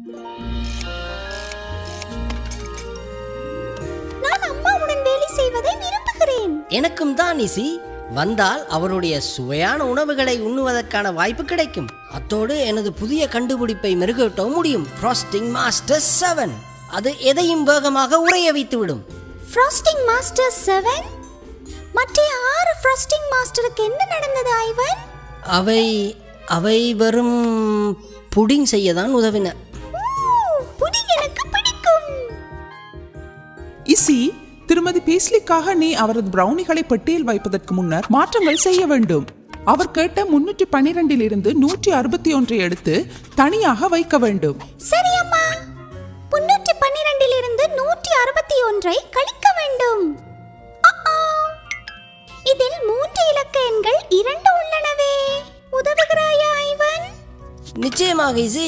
நான் அம்மாவுடன் வேலை செய்வதை விரும்புகிறேன் எனக்கும் தான் இசி வந்தால் அவருடைய சுவையான உணவுகளை உண்ணுவதற்கான வாய்ப்பு கிடைக்கும் அத்தோடு எனது புதிய கண்டுபிடிப்பை மெருகூட்டவும் முடியும் ஃப்ராஸ்டிங் மாஸ்டர் செவன் அது எதையும் வேகமாக உறைய வைத்துவிடும் ஃப்ராஸ்டிங் மாஸ்டர் செவன் மற்ற ஆறு ஃப்ராஸ்டிங் மாஸ்டருக்கு என்ன நடந்தது ஐவன் அவை அவை வெறும் புடிங் செய்ய தான் உதவின ஊ, புடிங் எனக்கு பிடிக்கும் இசி திருமதி பீஸ்லிக்காக நீ அவரது பிரவுனிகளை பெட்டியில் வைப்பதற்கு முன்னர் மாற்றங்கள் செய்ய வேண்டும் அவர் கேட்ட முன்னூற்றி பன்னிரெண்டில் இருந்து நூற்றி அறுபத்தி ஒன்றை எடுத்து தனியாக வைக்க வேண்டும் சரி அம்மா முன்னூற்றி பன்னிரெண்டில் இருந்து நூற்றி அறுபத்தி ஒன்றை கழிக்க வேண்டும் அஆ. இதில் மூன்று இலக்க எண்கள் இரண்டு உள்ளனவே உதவுகிறாயா ஐவன் நிச்சயமாக இசி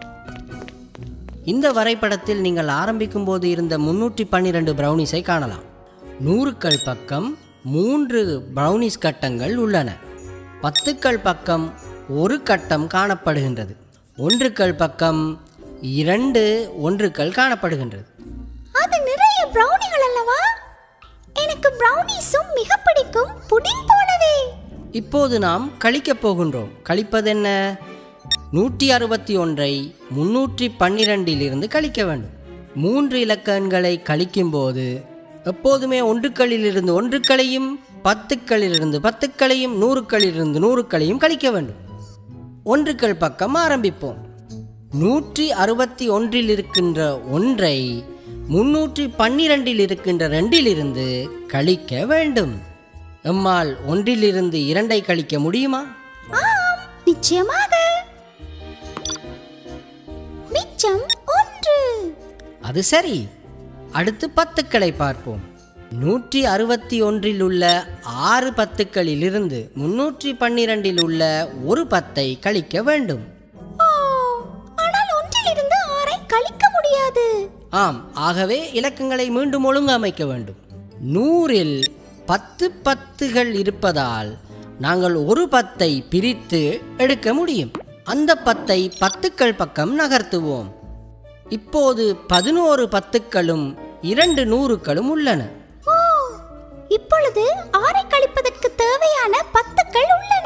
இந்த வரைபடத்தில் நீங்கள் ஆரம்பிக்கும் போது இருந்த முன்னூற்றி பன்னிரெண்டு பிரவுனிஸை காணலாம் நூறுக்கள் பக்கம் மூன்று பிரவுனிஸ் கட்டங்கள் உள்ளன பத்துக்கள் பக்கம் ஒரு கட்டம் காணப்படுகின்றது ஒன்றுக்கள் பக்கம் இரண்டு ஒன்றுக்கள் காணப்படுகின்றது அது நிறைய பிரவுனிகள் அல்லவா எனக்கு பிரவுனிஸும் மிக பிடிக்கும் புடிங் போலவே இப்போது நாம் கழிக்கப் போகின்றோம் கழிப்பதென்ன நூற்றி அறுபத்தி ஒன்றை முன்னூற்றி பன்னிரெண்டிலிருந்து கழிக்க வேண்டும் மூன்று இலக்க எண்களை கழிக்கும்போது எப்போதுமே ஒன்றுக்களிலிருந்து ஒன்றுக்களையும் பத்துக்களிலிருந்து பத்துக்களையும் நூறுக்களிலிருந்து நூறுக்களையும் கழிக்க வேண்டும் ஒன்றுக்கள் பக்கம் ஆரம்பிப்போம் நூற்றி அறுபத்தி ஒன்றில் இருக்கின்ற ஒன்றை முன்னூற்றி பன்னிரெண்டில் இருக்கின்ற ரெண்டிலிருந்து கழிக்க வேண்டும் எம்மால் ஒன்றிலிருந்து இரண்டை கழிக்க முடியுமா ஆம் நிச்சயமாக மிச்சம் ஒன்று அது சரி அடுத்து பத்துக்களை பார்ப்போம் நூற்றி அறுபத்தி ஒன்றில் உள்ள ஆறு பத்துக்களிலிருந்து முன்னூற்றி பன்னிரெண்டில் உள்ள ஒரு பத்தை கழிக்க வேண்டும் ஓ ஆனால் ஒன்றிலிருந்து ஆறை கழிக்க முடியாது ஆம் ஆகவே இலக்கங்களை மீண்டும் ஒழுங்கமைக்க வேண்டும் நூறில் பத்து பத்துகள் இருப்பதால் நாங்கள் ஒரு பத்தை பிரித்து எடுக்க முடியும் அந்த பத்தை பத்துக்கள் பக்கம் நகர்த்துவோம் இப்போது பதினோரு பத்துக்களும் இரண்டு நூறுக்களும் உள்ளன ஓ இப்பொழுது ஆறை கழிப்பதற்கு தேவையான பத்துக்கள் உள்ளன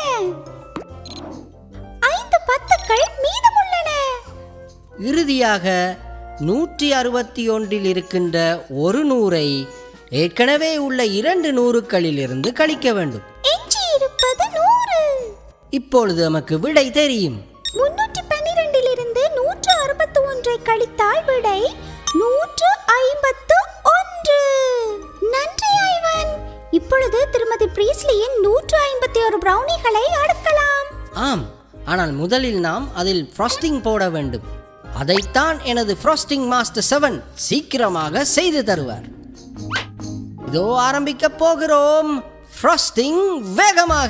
ஐந்து பத்துக்கள் மீதமுள்ளன இறுதியாக நூற்றி அறுபத்தி ஒன்றில் இருக்கின்ற ஒரு நூறை ஏற்கனவே உள்ள இரண்டு நூறுக்களிலிருந்து கழிக்க வேண்டும் எஞ்சி இருப்பது நூறு இப்பொழுது நமக்கு விடை தெரியும் முன்னூற்றி பன்னிரெண்டிலிருந்து நூற்று அறுபத்தி ஒன்றை கழித்தால் விடை நூற்று ஐம்பத்து ஒன்று நன்றி ஐவன் இப்பொழுது திருமதி பிரீஸ்லியின் நூற்று ஐம்பத்தி ஒரு பிரவுனிகளை அடுக்கலாம் ஆம் ஆனால் முதலில் நாம் அதில் ஃப்ராஸ்டிங் போட வேண்டும் அதைத்தான் எனது ஃப்ராஸ்டிங் மாஸ்டர் செவன் சீக்கிரமாக செய்து தருவார் இதோ ஆரம்பிக்க போகிறோம் ஃப்ராஸ்டிங் வேகமாக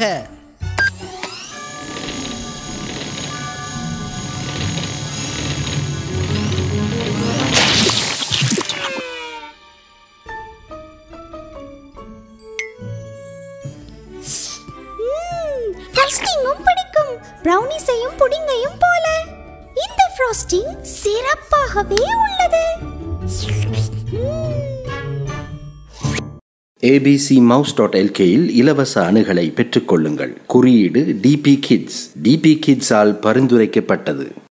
ஃப்ராஸ்டிங்கும் பிடிக்கும் பிரவுனிஸையும் புடிங்கையும் போல இந்த ஃப்ராஸ்டிங் சிறப்பாகவே உள்ளது ஏபிசி மவுஸ் டாட் எல்கேயில் இலவச அணுகலை பெற்றுக்கொள்ளுங்கள் குறியீடு டிபி கிட்ஸ் டிபி கிட்ஸால் பரிந்துரைக்கப்பட்டது